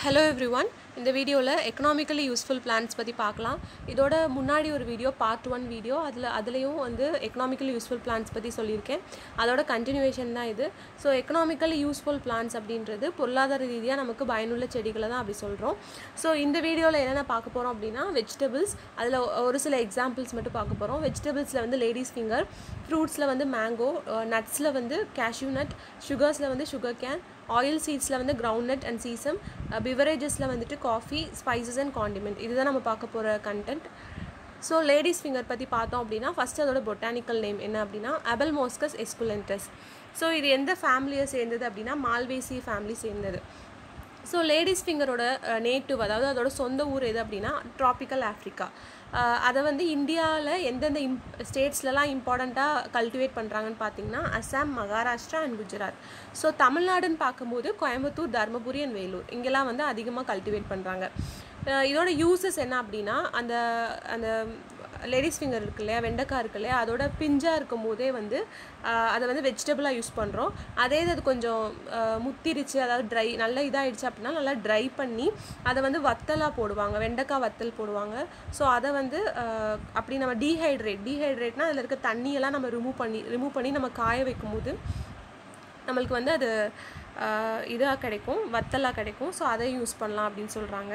hello every one இந்த வீடியோவில் economically useful plans பற்றி பார்க்கலாம் இதோட முன்னாடி ஒரு வீடியோ பார்ட் ஒன் வீடியோ அதில் அதுலேயும் வந்து எக்கனாமிக்கலி யூஸ்ஃபுல் பிளான்ஸ் பற்றி சொல்லியிருக்கேன் அதோட கண்டினியூவேஷன் தான் இது ஸோ எக்கனாமிக்கலி யூஸ்ஃபுல் பிளான்ஸ் அப்படின்றது பொருளாதார ரீதியாக நமக்கு பயனுள்ள செடிகளை தான் அப்படி சொல்கிறோம் ஸோ இந்த வீடியோவில் என்னென்ன பார்க்க போகிறோம் அப்படின்னா வெஜிடபிள்ஸ் அதில் ஒரு சில எக்ஸாம்பிள்ஸ் மட்டும் பார்க்க போகிறோம் வெஜிடபிள்ஸில் வந்து லேடிஸ் ஃபிங்கர் ஃப்ரூட்ஸில் வந்து மேங்கோ நட்ஸில் வந்து கேஷ்யூ நட் சுகர்ஸில் வந்து சுகர் கேன் ஆயில் சீட்ஸில் வந்து கிரவுண்ட் நட் அண்ட் சீசம் பிவரேஜஸில் வந்துட்டு காஃபி ஸ்பைசஸ் அண்ட் காண்டிமெண்ட் இதுதான் நம்ம பார்க்க போகிற கண்டென்ட் ஸோ லேடிஸ் ஃபிங்கர் பற்றி பார்த்தோம் அப்படின்னா ஃபஸ்ட் அதோட பொட்டானிக்கல் நேம் என்ன அப்படின்னா அபல் மோஸ்கஸ் எஸ்குலென்டஸ் ஸோ இது எந்த ஃபேமிலியை சேர்ந்தது அப்படின்னா மால்வேசி ஃபேமிலி சேர்ந்தது ஸோ லேடிஸ் ஃபிங்கரோட நேட்டிவ் அதாவது அதோட சொந்த ஊர் எது அப்படின்னா ட்ராபிக்கல் ஆஃப்ரிக்கா அதை வந்து இந்தியாவில் எந்தெந்த இம் ஸ்டேட்ஸ்லலாம் இம்பார்ட்டண்ட்டாக கல்டிவேட் பண்ணுறாங்கன்னு பார்த்தீங்கன்னா அஸ்ஸாம் மகாராஷ்டிரா அண்ட் குஜராத் ஸோ தமிழ்நாடுன்னு பார்க்கும்போது கோயம்புத்தூர் தருமபுரி அண்ட் வேலூர் இங்கெல்லாம் வந்து அதிகமாக கல்டிவேட் பண்ணுறாங்க இதோட யூசஸ் என்ன அப்படின்னா அந்த அந்த லேடிஸ் ஃபிங்கர் இருக்கு இல்லையா வெண்டைக்காய் இருக்கு இல்லையா அதோட பிஞ்சாக இருக்கும் போதே வந்து அதை வந்து வெஜிடபிளாக யூஸ் பண்ணுறோம் அதே இது அது கொஞ்சம் முத்திருச்சு அதாவது ட்ரை நல்லா இதாகிடுச்சு அப்படின்னா நல்லா ட்ரை பண்ணி அதை வந்து வத்தலாக போடுவாங்க வெண்டைக்காய் வத்தல் போடுவாங்க ஸோ அதை வந்து அப்படி நம்ம டீஹைட்ரேட் டீஹைட்ரேட்னா அதில் இருக்க தண்ணியெல்லாம் நம்ம ரிமூவ் பண்ணி ரிமூவ் பண்ணி நம்ம காய வைக்கும் போது நம்மளுக்கு வந்து அது இதாக கிடைக்கும் வத்தலாக கிடைக்கும் ஸோ அதை யூஸ் பண்ணலாம் அப்படின்னு சொல்கிறாங்க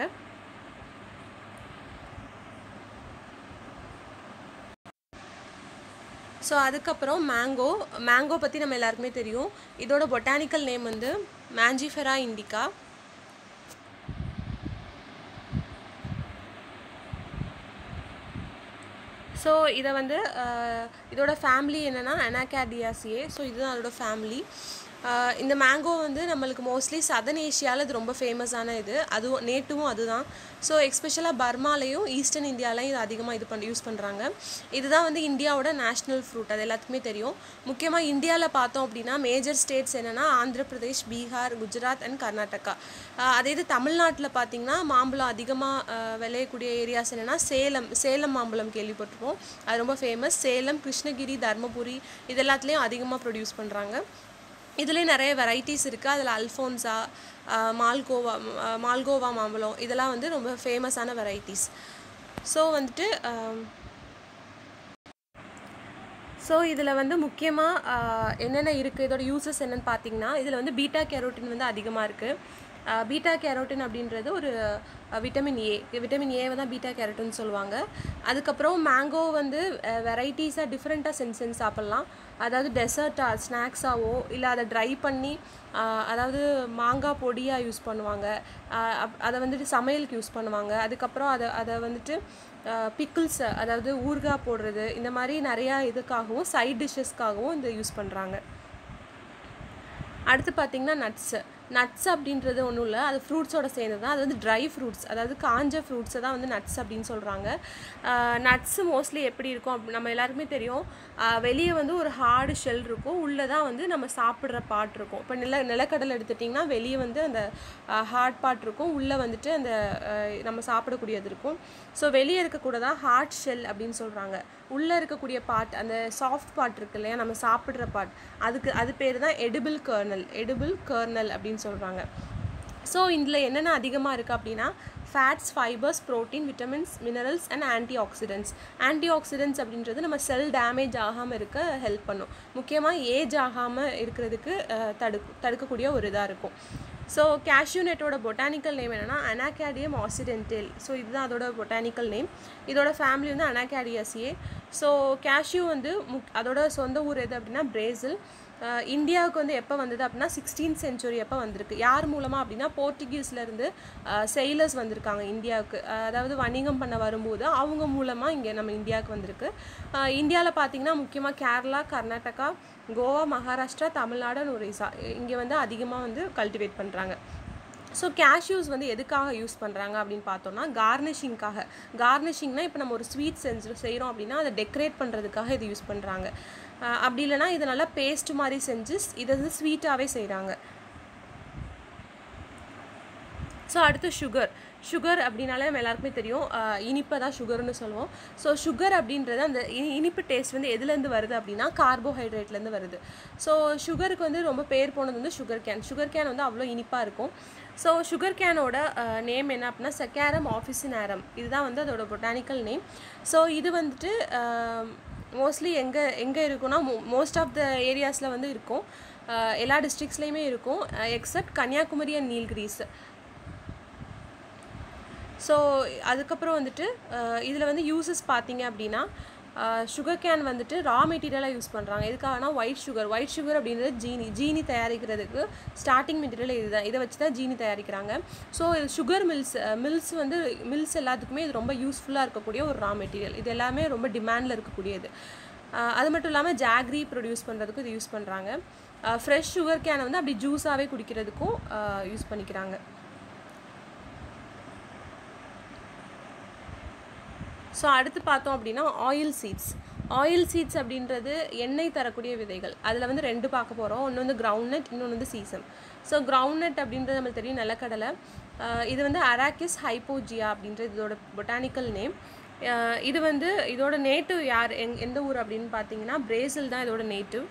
ஸோ அதுக்கப்புறம் மேங்கோ மேங்கோ பற்றி நம்ம எல்லாருக்குமே தெரியும் இதோட பொட்டானிக்கல் நேம் வந்து மேஞ்சிஃபெரா இண்டிகா ஸோ இதை வந்து இதோட ஃபேமிலி என்னென்னா அனாகேடியாசியே ஸோ இதுதான் அதோட ஃபேமிலி இந்த மேங்கோ வந்து நம்மளுக்கு மோஸ்ட்லி சதன் ஏஷியாவில் இது ரொம்ப ஃபேமஸான இது அதுவும் நேட்டுவும் அதுதான் ஸோ எக்ஸ்பெஷலாக பர்மாலையும் ஈஸ்டர்ன் இந்தியாலையும் இது அதிகமாக இது பண்ண யூஸ் பண்ணுறாங்க இதுதான் வந்து இந்தியாவோட நேஷ்னல் ஃப்ரூட் அது எல்லாத்துக்குமே தெரியும் முக்கியமாக இந்தியாவில் பார்த்தோம் அப்படின்னா மேஜர் ஸ்டேட்ஸ் என்னென்னா ஆந்திர பிரதேஷ் பீகார் குஜராத் அண்ட் கர்நாடகா அதே இது தமிழ்நாட்டில் பார்த்திங்கன்னா மாம்பழம் அதிகமாக விளையக்கூடிய ஏரியாஸ் என்னென்னா சேலம் சேலம் மாம்பழம் கேள்விப்பட்டிருப்போம் அது ரொம்ப ஃபேமஸ் சேலம் கிருஷ்ணகிரி தர்மபுரி இது எல்லாத்துலேயும் அதிகமாக ப்ரொடியூஸ் பண்ணுறாங்க இதுலேயும் நிறைய வெரைட்டிஸ் இருக்குது அதில் அல்ஃபோன்ஸா மால்கோவா மால்கோவா மாம்பழம் இதெல்லாம் வந்து ரொம்ப ஃபேமஸான வெரைட்டிஸ் ஸோ வந்துட்டு ஸோ இதில் வந்து முக்கியமாக என்னென்ன இருக்குது இதோட யூசஸ் என்னென்னு பார்த்தீங்கன்னா இதில் வந்து பீட்டா கேரோட்டின் வந்து அதிகமாக இருக்குது பீட்டா கேரோட்டின் அப்படின்றது ஒரு விட்டமின் ஏ விட்டமின் ஏவை தான் பீட்டா கேரோட்டின் சொல்லுவாங்க அதுக்கப்புறம் மேங்கோ வந்து வெரைட்டிஸாக டிஃப்ரெண்ட்டாக சென்ஸ் சென்ஸ் சாப்பிட்லாம் அதாவது டெசர்ட்டாக ஸ்நாக்ஸாவோ இல்லை அதை ட்ரை பண்ணி அதாவது மாங்காய் பொடியாக யூஸ் பண்ணுவாங்க அதை வந்துட்டு சமையலுக்கு யூஸ் பண்ணுவாங்க அதுக்கப்புறம் அதை அதை வந்துட்டு பிக்கிள்ஸ் அதாவது ஊறுகாய் போடுறது இந்த மாதிரி நிறையா இதுக்காகவும் சைட் டிஷ்ஷஸ்க்காகவும் இந்த யூஸ் பண்ணுறாங்க அடுத்து பார்த்திங்கன்னா நட்ஸு நட்ஸ் அப்படின்றது ஒன்றும் இல்லை அது ஃப்ரூட்ஸோட சேர்ந்து தான் அது வந்து ட்ரை ஃப்ரூட்ஸ் அதாவது காஞ்ச ஃப்ரூட்ஸை தான் வந்து நட்ஸ் அப்படின்னு சொல்கிறாங்க நட்ஸு மோஸ்ட்லி எப்படி இருக்கும் அப் நம்ம எல்லாருக்குமே தெரியும் வெளியே வந்து ஒரு ஹார்டு ஷெல் இருக்கும் உள்ளே தான் வந்து நம்ம சாப்பிட்ற பாட் இருக்கும் இப்போ நில நிலக்கடலை எடுத்துட்டிங்கன்னா வெளியே வந்து அந்த ஹார்ட் பாட் இருக்கும் உள்ளே வந்துட்டு அந்த நம்ம சாப்பிடக்கூடியது இருக்கும் ஸோ வெளியே இருக்கக்கூட தான் ஹார்ட் ஷெல் அப்படின்னு சொல்கிறாங்க உள்ளே இருக்கக்கூடிய பாட் அந்த சாஃப்ட் பாட் இருக்கு இல்லையா நம்ம சாப்பிட்ற பாட் அதுக்கு அது பேர் தான் எடிபிள் கர்னல் எடிபிள் கர்னல் அப்படின்னு சொல்கிறாங்க ஸோ இதில் என்னென்ன அதிகமாக இருக்குது அப்படின்னா fats fibres protein vitamins minerals and antioxidants antioxidants அப்படின்றது நம்ம செல் டேமேஜ் ஆகாமல் இருக்க ஹெல்ப் பண்ணும் முக்கியமாக ஏஜ் ஆகாமல் இருக்கிறதுக்கு தடு தடுக்கக்கூடிய ஒரு இதாக இருக்கும் ஸோ கேஷ்யூ நெட்டோட பொட்டானிக்கல் நேம் என்னென்னா அனாகேடியம் ஆசிடென்டல் ஸோ இதுதான் அதோட பொட்டானிக்கல் நேம் இதோட ஃபேமிலி வந்து அனாகேடியாசியே ஸோ கேஷ்யூ வந்து முக் அதோட சொந்த ஊர் எது அப்படின்னா பிரேசில் இந்தியாவுக்கு வந்து எப்போ வந்தது அப்படின்னா சிக்ஸ்டீன் சென்ச்சுரி எப்போ வந்திருக்கு யார் மூலமாக அப்படின்னா போர்ச்சுகீஸ்லேருந்து செயிலர்ஸ் வந்திருக்காங்க இந்தியாவுக்கு அதாவது வணிகம் பண்ண வரும்போது அவங்க மூலமாக இங்கே நம்ம இந்தியாவுக்கு வந்திருக்கு இந்தியாவில் பார்த்திங்கன்னா முக்கியமாக கேரளா கர்நாடகா கோவா மகாராஷ்டிரா தமிழ்நாடு அண்ட் ஒரிசா இங்கே வந்து அதிகமாக வந்து கல்டிவேட் பண்ணுறாங்க ஸோ கேஷ்யூஸ் வந்து எதுக்காக யூஸ் பண்ணுறாங்க அப்படின்னு பார்த்தோம்னா கார்னிஷிங்காக கார்னிஷிங்னா இப்போ நம்ம ஒரு ஸ்வீட் செஞ்சு செய்கிறோம் அப்படின்னா அதை டெக்கரேட் பண்ணுறதுக்காக இது யூஸ் பண்ணுறாங்க அப்படி இல்லைனா இது நல்லா பேஸ்ட் மாதிரி செஞ்சு இதை வந்து ஸ்வீட்டாகவே செய்கிறாங்க ஸோ அடுத்து சுகர் சுகர் அப்படின்னாலே நம்ம எல்லாருக்குமே தெரியும் ஆஹ் இனிப்பை தான் சுகர்னு சொல்லுவோம் ஸோ சுகர் அப்படின்றது அந்த இனி இனிப்பு டேஸ்ட் வந்து எதுலேருந்து வருது அப்படின்னா கார்போஹைட்ரேட்லேருந்து வருது ஸோ சுகருக்கு வந்து ரொம்ப பேர் போனது வந்து சுகர் கேன் சுகர் கேன் வந்து அவ்வளோ இனிப்பாக இருக்கும் ஸோ சுகர் கேனோட நேம் என்ன அப்படின்னா செக்காரம் ஆஃபிசினாரம் இதுதான் வந்து அதோட பொட்டானிக்கல் நேம் ஸோ இது வந்துட்டு மோஸ்ட்லி எங்கே எங்கே இருக்குன்னா மோஸ்ட் ஆஃப் த ஏரியாஸில் வந்து இருக்கும் ஆஹ் எல்லா டிஸ்ட்ரிக்ஸ்லேயுமே இருக்கும் except Kanniyakumari and Nilgiris so அதுக்கப்புறம் வந்துட்டு இதில் வந்து யூசஸ் பார்த்தீங்க அப்படின்னா சுகர் கேன் வந்துட்டு ரா மெட்டீரியலாக யூஸ் பண்ணுறாங்க எதுக்காகனா ஒயிட் சுகர் ஒயிட் சுகர் அப்படின்றது ஜீனி ஜீனி தயாரிக்கிறதுக்கு ஸ்டார்டிங் மெட்டீரியல் இதுதான் இதை வச்சு தான் ஜீனி தயாரிக்கிறாங்க ஸோ இது சுகர் மில்ஸ் மில்ஸ் வந்து மில்ஸ் எல்லாத்துக்குமே இது ரொம்ப யூஸ்ஃபுல்லாக இருக்கக்கூடிய ஒரு ரா மெட்டீரியல் இது எல்லாமே ரொம்ப டிமாண்டில் இருக்கக்கூடியது அஹ் அது மட்டும் இல்லாமல் ஜாக்ரி ப்ரொடியூஸ் பண்ணுறதுக்கும் இது யூஸ் பண்ணுறாங்க ஃப்ரெஷ் சுகர் கேனை வந்து அப்படி ஜூஸாகவே குடிக்கிறதுக்கும் யூஸ் பண்ணிக்கிறாங்க ஸோ அடுத்து பார்த்தோம் அப்படின்னா ஆயில் சீட்ஸ் ஆயில் சீட்ஸ் அப்படின்றது எண்ணெய் தரக்கூடிய விதைகள் அதில் வந்து ரெண்டு பார்க்க போகிறோம் ஒன்று வந்து கிரவுண்ட்நட் இன்னொன்று வந்து சீசம் ஸோ கிரவுண்ட்நட் அப்படின்றது நம்மளுக்கு தெரியும் நிலக்கடலை ஆஹ் இது வந்து அராக்கிஸ் ஹைப்போஜியா அப்படின்றது இதோட பொட்டானிக்கல் நேம் இது வந்து இதோட நேட்டிவ் யார் எங் எந்த ஊர் அப்படின்னு பார்த்தீங்கன்னா பிரேசில் தான் இதோட நேட்டிவ்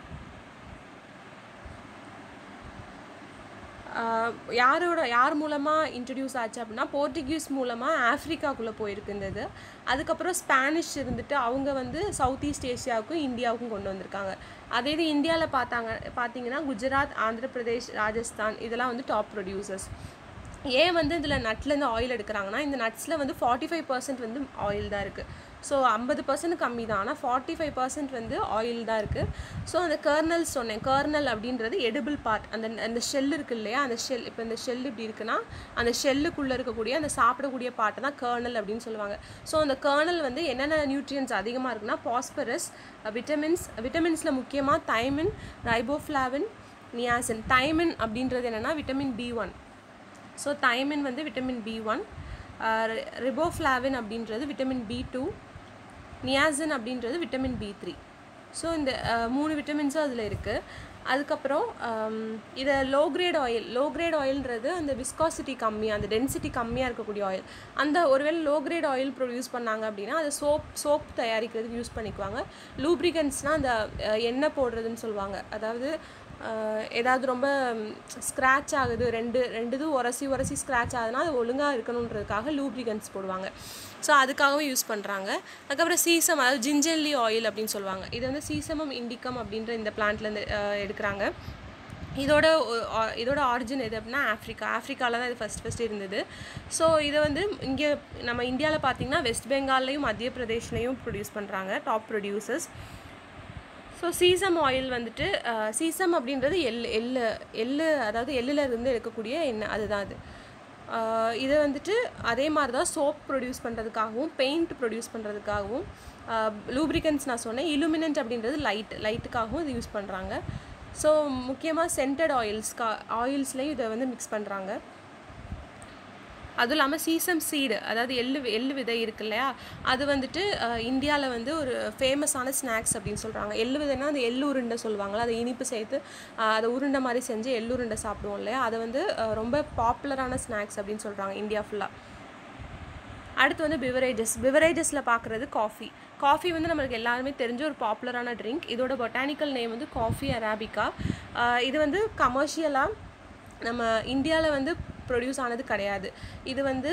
ஆஹ் யாரோட யார் மூலமாக இன்ட்ரடியூஸ் ஆச்சு அப்படின்னா போர்ச்சுகீஸ் மூலமாக ஆஃப்ரிக்காக்குள்ளே போயிருக்கு இந்த இது அதுக்கப்புறம் ஸ்பானிஷ் இருந்துட்டு அவங்க வந்து சவுத் ஈஸ்ட் ஏஷியாவுக்கும் இந்தியாவுக்கும் கொண்டு வந்திருக்காங்க அதே இது இந்தியாவில் பார்த்தாங்க பார்த்தீங்கன்னா குஜராத் ஆந்திர பிரதேஷ் ராஜஸ்தான் இதெல்லாம் வந்து டாப் ப்ரொடியூசர்ஸ் ஏன் வந்து இதில் நட்லேருந்து ஆயில் எடுக்கிறாங்கன்னா இந்த நட்ஸில் வந்து ஃபார்ட்டி ஃபைவ் பர்சன்ட் வந்து ஆயில் தான் இருக்குது ஸோ ஐம்பது பர்சன்ட் கம்மி தான் ஆனால் ஃபார்ட்டி ஃபைவ் பர்சன்ட் வந்து ஆயில் தான் இருக்குது ஸோ அந்த கர்னல் சொன்னேன் கர்னல் அப்படின்றது எடிபிள் பார்ட் அந்த அந்த ஷெல் இருக்கு இல்லையா அந்த ஷெல் இப்போ இந்த ஷெல் இப்படி இருக்குன்னா அந்த ஷெல்லுக்குள்ளே இருக்கக்கூடிய அந்த சாப்பிடக்கூடிய பார்ட்டை தான் கர்னல் அப்படின்னு சொல்லுவாங்க ஸோ அந்த கர்னல் வந்து என்னென்ன நியூட்ரியன்ஸ் அதிகமாக இருக்குன்னா பாஸ்பரஸ் விட்டமின்ஸ் விட்டமின்ஸில் முக்கியமாக தைமின் ரைபோஃப்ளாவின் நியாசின் தைமின் அப்படின்றது என்னென்னா vitamin B one so thiamine வந்து விட்டமின் பி ஒன் ரிபோஃப்ளாவின் அப்படின்றது விட்டமின் பி டூ நியாசின் அப்படின்றது விட்டமின் பி த்ரீ ஸோ இந்த அஹ், மூணு விட்டமின்ஸும் அதில் இருக்குது அதுக்கப்புறம் ஆம், இதை low grade oil low grade ஆயில்ன்றது அந்த விஸ்காசிட்டி கம்மி அந்த டென்சிட்டி கம்மியாக இருக்கக்கூடிய ஆயில் அந்த ஒருவேளை லோ கிரேட் ஆயில் ப்ரொடியூஸ் பண்ணாங்க அப்படின்னா அதை சோப் சோப் தயாரிக்கிறதுக்கு யூஸ் பண்ணிக்குவாங்க லூப்ரிகன்ஸ்னால் அந்த அஹ், எண்ணெய் போடுறதுன்னு சொல்லுவாங்க அதாவது அஹ், ஏதாவது ரொம்ப ஸ்க்ராட்ச் ஆகுது ரெண்டு ரெண்டு இது உரசி உரசி ஸ்க்ராட்ச் ஆகுதுன்னா அது ஒழுங்காக இருக்கணுன்றதுக்காக லூப்ரிகன்ஸ் போடுவாங்க ஸோ அதுக்காகவும் யூஸ் பண்ணுறாங்க அதுக்கப்புறம் சீசம் அதாவது ஜிஞ்சர்லி ஆயில் அப்படின்னு சொல்லுவாங்க இது வந்து சீசமம் இண்டிகம் அப்படின்ற இந்த பிளான்ட்லேருந்து எடுக்கிறாங்க இதோட ஒ- ஆ- இதோட ஆரிஜின் எது அப்படின்னா ஆஃப்ரிக்கா ஆஃப்ரிக்காவில் தான் இது ஃபஸ்ட் ஃபஸ்ட் இருந்தது ஸோ இதை வந்து இங்கே நம்ம இந்தியாவில் பார்த்தீங்கன்னா வெஸ்ட் பெங்கால்லையும் மத்திய பிரதேஷ்லையும் ப்ரொடியூஸ் பண்ணுறாங்க top producers so sesame oil வந்துட்டு அஹ், சீசம் அப்படின்றது எள்ளு எள்ளு எள்ளு அதாவது எள்ளுல இருந்து எடுக்கக்கூடிய எண்ணெய் அதுதான் அது அஹ், இது வந்துட்டு அதே மாதிரி தான் சோப் ப்ரொடியூஸ் பண்ணுறதுக்காகவும் பெயிண்ட் ப்ரொடியூஸ் பண்ணுறதுக்காகவும் லூப்ரிகன்ஸ் நான் சொன்னேன் இலுமினன்ட் அப்படின்றது லைட் லைட்டுக்காகவும் இது யூஸ் பண்ணுறாங்க ஸோ முக்கியமாக சென்டட் ஆயில்ஸ்க்கா ஆயில்ஸ்லேயும் இதை வந்து மிக்ஸ் பண்ணுறாங்க அதுவும் இல்லாமல் சீசம் சீடு அதாவது எள்ளு வி- எள்ளு விதை இருக்கு இல்லையா அது வந்துட்டு இந்தியாவில் வந்து ஒரு ஃபேமஸான ஸ்நாக்ஸ் அப்படின்னு சொல்கிறாங்க எள்ளு விதைனா அந்த எள்ளு உருண்டை சொல்லுவாங்கள்ல அதை இனிப்பு சேர்த்து அஹ், அதை உருண்டை மாதிரி செஞ்சு எள்ளு உருண்டை சாப்பிடுவோம் இல்லையா அது வந்து அஹ், ரொம்ப பாப்புலரான ஸ்நாக்ஸ் அப்படின்னு சொல்கிறாங்க இந்தியா ஃபுல்லாக அடுத்து வந்து பிவரேஜஸ் பிவரேஜஸில் பார்க்குறது காஃபி காஃபி வந்து நம்மளுக்கு எல்லாருமே தெரிஞ்ச ஒரு பாப்புலரான ட்ரிங்க் இதோட பொட்டானிக்கல் நேம் வந்து காஃபி அரேபிகா இது வந்து கமர்ஷியலாக நம்ம இந்தியாவில் வந்து ப்ரொடியூஸ் ஆனது கிடையாது இது வந்து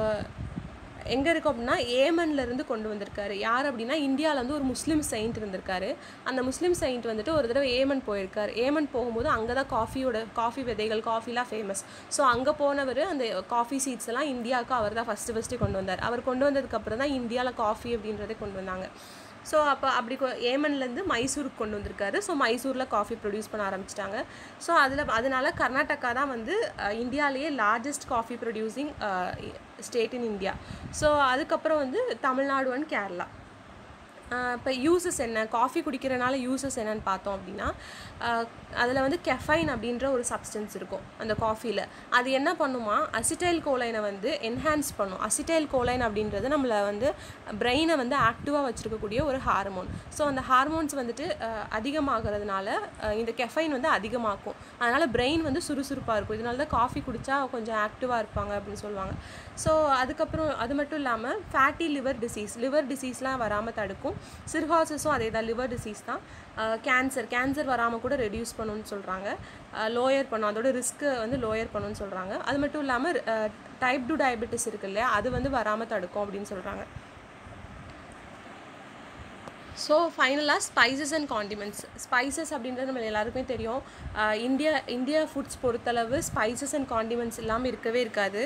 எங்கே இருக்கு அப்படின்னா ஏமன்ல இருந்து கொண்டு வந்திருக்காரு யார் அப்படின்னா இந்தியாவில் வந்து ஒரு முஸ்லீம் செயின்ட் இருந்திருக்காரு அந்த முஸ்லீம் செயின்ட் வந்துட்டு ஒரு தடவை ஏமன் போயிருக்காரு ஏமன் போகும்போது அங்கே தான் காஃபியோட காஃபி விதைகள் காஃபிலாம் ஃபேமஸ் ஸோ அங்கே போனவர் அந்த காஃபி சீட்ஸ் எல்லாம் இந்தியாவுக்கு அவர் தான் ஃபஸ்ட்டு ஃபஸ்ட்டு கொண்டு வந்தார் அவர் கொண்டு வந்ததுக்கப்புறம் தான் இந்தியாவில் காஃபி அப்படின்றதே கொண்டு வந்தாங்க ஸோ அப்போ அப்படி கொ- ஏமன்லேருந்து மைசூருக்கு கொண்டு வந்திருக்காரு ஸோ மைசூரில் காஃபி ப்ரொடியூஸ் பண்ண ஆரம்பிச்சிட்டாங்க ஸோ அதில் அதனால கர்நாடகா தான் வந்து அஹ், இந்தியாவிலேயே largest coffee producing state in India so அதுக்கப்புறம் வந்து தமிழ்நாடு அண்ட் கேரளா இப்போ யூசஸ் என்ன காஃபி குடிக்கிறனால யூசஸ் என்னன்னு பார்த்தோம் அப்படின்னா அதில் வந்து கெஃபைன் அப்படின்ற ஒரு சப்ஸ்டன்ஸ் இருக்கும் அந்த காஃபியில் அது என்ன பண்ணுமா அசிட்டைல் கோலைனை வந்து என்ஹான்ஸ் பண்ணும் அசிட்டைல் கோலைன் அப்படின்றது நம்மளை வந்து பிரெயினை வந்து ஆக்டிவாக வச்சுருக்கக்கூடிய ஒரு ஹார்மோன் ஸோ அந்த ஹார்மோன்ஸ் வந்துட்டு அஹ், அதிகமாகிறதுனால அஹ், இந்த கெஃபைன் வந்து அதிகமாக்கும் அதனால் பிரெயின் வந்து சுறுசுறுப்பாக இருக்கும் இதனால தான் காஃபி குடித்தா கொஞ்சம் ஆக்டிவாக இருப்பாங்க அப்படின்னு சொல்லுவாங்க ஸோ அதுக்கப்புறம் அது மட்டும் இல்லாமல் ஃபேட்டி லிவர் டிசீஸ் லிவர் டிசீஸ்லாம் வராமல் தடுக்கும் சிர்ஹாசிஸும் அதே தான் லிவர் டிசீஸ் தான் கேன்சர் கேன்சர் வராமல் கூட ரெடியூஸ் பண்ணுன்னு சொல்கிறாங்க லோயர் பண்ணும் அதோட ரிஸ்க்கு வந்து லோயர் பண்ணுன்னு சொல்கிறாங்க அது மட்டும் இல்லாமல் டைப் டூ டயபெட்டிஸ் இருக்கு இல்லையா அது வந்து வராமல் தடுக்கும் அப்படின்னு சொல்கிறாங்க ஸோ ஃபைனலாக ஸ்பைசஸ் அண்ட் காண்டிமெண்ட்ஸ் ஸ்பைசஸ் அப்படின்றது நம்ம எல்லாருக்குமே தெரியும் அஹ் இந்தியா இந்தியா ஃபுட்ஸ் பொறுத்தளவு ஸ்பைசஸ் அண்ட் காண்டிமெண்ட்ஸ் இல்லாமல் இருக்கவே இருக்காது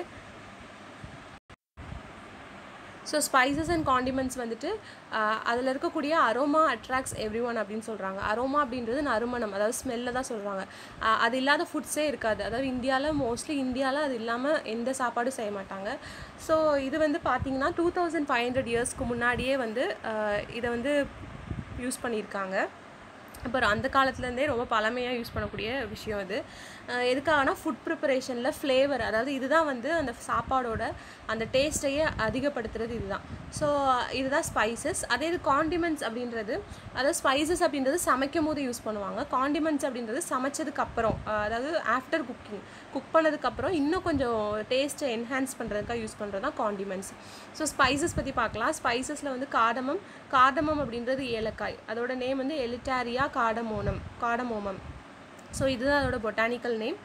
ஸோ ஸ்பைசஸ் அண்ட் காண்டிமெண்ட்ஸ் வந்துட்டு அதில் இருக்கக்கூடிய அரோமா அட்ராக்ட்ஸ் எவ்ரி ஒன் அப்படின்னு சொல்கிறாங்க அரோமா அப்படின்றது நறுமணம் அதாவது ஸ்மெல்ல தான் சொல்கிறாங்க அது இல்லாத ஃபுட்ஸே இருக்காது அதாவது இந்தியாவில் மோஸ்ட்லி இந்தியாவில் அது இல்லாமல் எந்த சாப்பாடும் செய்ய மாட்டாங்க ஸோ இது வந்து பார்த்தீங்கன்னா டூ தௌசண்ட் ஃபைவ் ஹண்ட்ரட் இயர்ஸ்க்கு முன்னாடியே வந்து ஆஹ் இதை வந்து யூஸ் பண்ணியிருக்காங்க அப்புறம் அந்த காலத்துலேருந்தே ரொம்ப பழமையாக யூஸ் பண்ணக்கூடிய விஷயம் இது அஹ் எதுக்காகனா ஃபுட் ப்ரிப்பரேஷனில் ஃப்ளேவர் அதாவது இதுதான் வந்து அந்த சாப்பாடோட அந்த டேஸ்ட்டையே அதிகப்படுத்துறது இதுதான் ஸோ இதுதான் ஸ்பைசஸ் அதே இது காண்டிமெண்ட்ஸ் அப்படின்றது அதாவது ஸ்பைசஸ் அப்படின்றது சமைக்கும் போது யூஸ் பண்ணுவாங்க காண்டிமெண்ட்ஸ் அப்படின்றது சமைச்சதுக்கு அப்புறம் அஹ் அதாவது ஆஃப்டர் குக்கிங் குக் பண்ணதுக்கப்புறம் இன்னும் கொஞ்சம் டேஸ்ட்டை என்ஹான்ஸ் பண்ணுறதுக்காக யூஸ் பண்ணுறது தான் காண்டிமெண்ட்ஸ் ஸோ ஸ்பைசஸ் பற்றி பார்க்கலாம் ஸ்பைசஸில் வந்து காடமம் காடமம் அப்படின்றது ஏலக்காய் அதோட நேம் வந்து எலிட்டாரியா காடமோனம் காடமோமம் ஸோ இதுதான் அதோட பொட்டானிக்கல் நேம்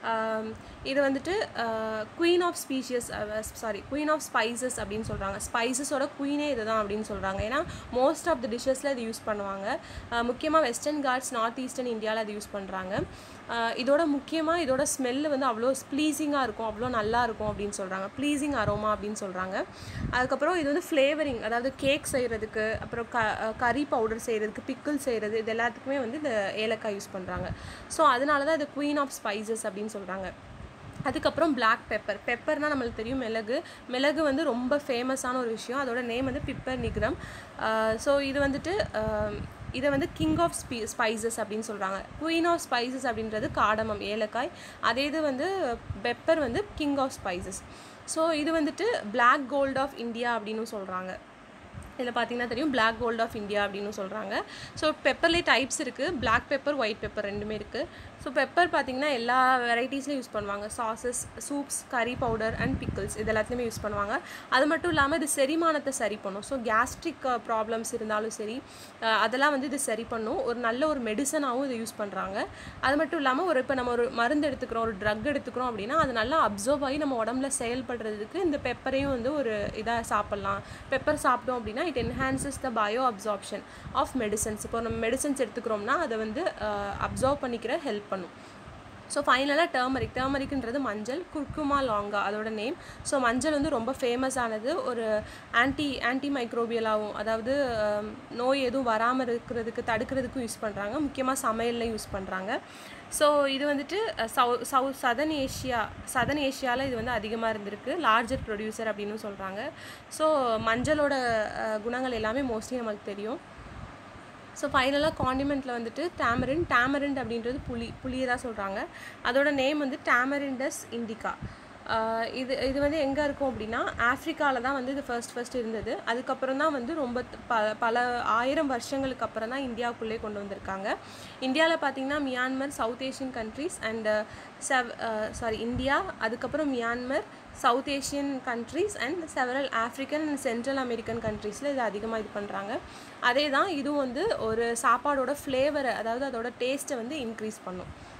இது வந்துட்டு queen of species sorry queen of spices அப்படின்னு சொல்கிறாங்க ஸ்பைசஸோட குயினே இதுதான் அப்படின்னு சொல்கிறாங்க ஏன்னா மோஸ்ட் ஆஃப் த டிஷ்ஷஸில் இது யூஸ் பண்ணுவாங்க முக்கியமாக வெஸ்டர்ன் கார்ட்ஸ் நார்த் ஈஸ்டர்ன் இந்தியாவில் அது யூஸ் பண்ணுறாங்க இதோட முக்கியமாக இதோட ஸ்மெல்லு வந்து அவ்வளோ ப்ளீஸிங்காக இருக்கும் அவ்வளோ நல்லா இருக்கும் அப்படின்னு சொல்கிறாங்க ப்ளீஸிங் அரோமா அப்படின்னு சொல்கிறாங்க அதுக்கப்புறம் இது வந்து ஃப்ளேவரிங் அதாவது கேக் செய்கிறதுக்கு அப்புறம் க கறி பவுடர் செய்கிறதுக்கு பிக்கிள் செய்கிறது இது எல்லாத்துக்குமே வந்து இந்த ஏலக்காய் யூஸ் பண்ணுறாங்க ஸோ அதனால தான் இது குயின் ஆஃப் ஸ்பைசஸ் அப்படின்னு சொல்கிறாங்க அதுக்கப்புறம் பிளாக் பெப்பர் பெப்பர்னால் நம்மளுக்கு தெரியும் மிளகு மிளகு வந்து ரொம்ப ஃபேமஸான ஒரு விஷயம் அதோட நேம் வந்து பிப்பர் நிக்ரம் ஸோ இது வந்துட்டு ஆஹ் இதை வந்து கிங் ஆஃப் ஸ்பீ ஸ்பைசஸ் அப்படின்னு சொல்கிறாங்க குயின் ஆஃப் ஸ்பைசஸ் அப்படின்றது காடமம் ஏலக்காய் அதே இது வந்து பெப்பர் வந்து கிங் ஆஃப் ஸ்பைசஸ் ஸோ இது வந்துட்டு பிளாக் கோல்ட் ஆஃப் இந்தியா அப்படின்னு சொல்கிறாங்க இதில் பார்த்தீங்கன்னா தெரியும் பிளாக் கோல்ட் ஆஃப் இந்தியா அப்படின்னு சொல்கிறாங்க ஸோ பெப்பர்லேயே டைப்ஸ் இருக்குது பிளாக் பெப்பர் ஒயிட் பெப்பர் ரெண்டுமே இருக்குது ஸோ பெப்பர் பார்த்தீங்கன்னா எல்லா வெரைட்டிஸ்லையும் யூஸ் பண்ணுவாங்க sauces soups curry powder and pickles இது எல்லாத்துலேயுமே யூஸ் பண்ணுவாங்க அது மட்டும் இல்லாமல் இது செரிமானத்தை சரி பண்ணும் ஸோ கேஸ்ட்ரிக் ப்ராப்ளம்ஸ் இருந்தாலும் சரி அஹ் அதெல்லாம் வந்து இது சரி பண்ணும் ஒரு நல்ல ஒரு மெடிசனாகவும் இதை யூஸ் பண்ணுறாங்க அது மட்டும் இல்லாமல் ஒரு இப்போ நம்ம ஒரு மருந்து எடுத்துக்கிறோம் ஒரு ட்ரக் எடுத்துக்கிறோம் அப்படின்னா அது நல்லா அப்சர்வ் ஆகி நம்ம உடம்புல செயல்படுறதுக்கு இந்த பெப்பரையும் வந்து ஒரு இதாக சாப்பிட்லாம் பெப்பர் சாப்பிட்டோம் அப்படின்னா it enhances the bio absorption of medicines இப்போ நம்ம மெடிசன்ஸ் எடுத்துக்கிறோம்னா அதை வந்து அப்சர்வ் பண்ணிக்கிற ஹெல்ப் பண்ணும் ஸோ ஃபைனலாக டர்மரிக் டர்மரிக்ன்றது மஞ்சள் குர்குமா லாங்கா அதோட நேம் ஸோ மஞ்சள் வந்து ரொம்ப ஃபேமஸ் ஆனது ஒரு ஆன்டி ஆன்டி மைக்ரோபியலாகவும் அதாவது அஹ், நோய் எதுவும் வராமல் இருக்கிறதுக்கு தடுக்கிறதுக்கும் யூஸ் பண்ணுறாங்க முக்கியமாக சமையலில் யூஸ் பண்ணுறாங்க ஸோ இது வந்துட்டு சவு சவு சதன் ஏஷியா சதன் ஏஷியாவில் இது வந்து அதிகமாக இருந்திருக்கு லார்ஜர் ப்ரொடியூசர் அப்படின்னு சொல்கிறாங்க ஸோ மஞ்சளோட அஹ், குணங்கள் எல்லாமே மோஸ்ட்லி நமக்கு தெரியும் ஸோ ஃபைனலாக காண்டிமெண்ட்டில் வந்துட்டு டேமரின் டேமரிண்ட் அப்படின்றது புளி புளியை தான் சொல்கிறாங்க அதோட நேம் வந்து டேமரிண்டஸ் இண்டிகா ஆஹ் இது இது வந்து எங்கே இருக்கும் அப்படின்னா ஆஃப்ரிக்காவில் தான் வந்து இது ஃபர்ஸ்ட் ஃபர்ஸ்ட் இருந்தது அதுக்கப்புறம் தான் வந்து ரொம்ப த- ப பல ஆயிரம் வருஷங்களுக்கு அப்புறம் தான் இந்தியாவுக்குள்ளே கொண்டு வந்திருக்காங்க இந்தியாவில் பார்த்தீங்கன்னா Myanmar South Asian countries and sev sorry India அதுக்கப்புறம் Myanmar South Asian countries and several African and Central American கண்ட்ரீஸில் இது அதிகமாக இது பண்ணுறாங்க அதே தான் இதுவும் வந்து ஒரு சாப்பாடோட ஃப்ளேவரை அதாவது அதோட டேஸ்ட்டை வந்து இன்க்ரீஸ் பண்ணும்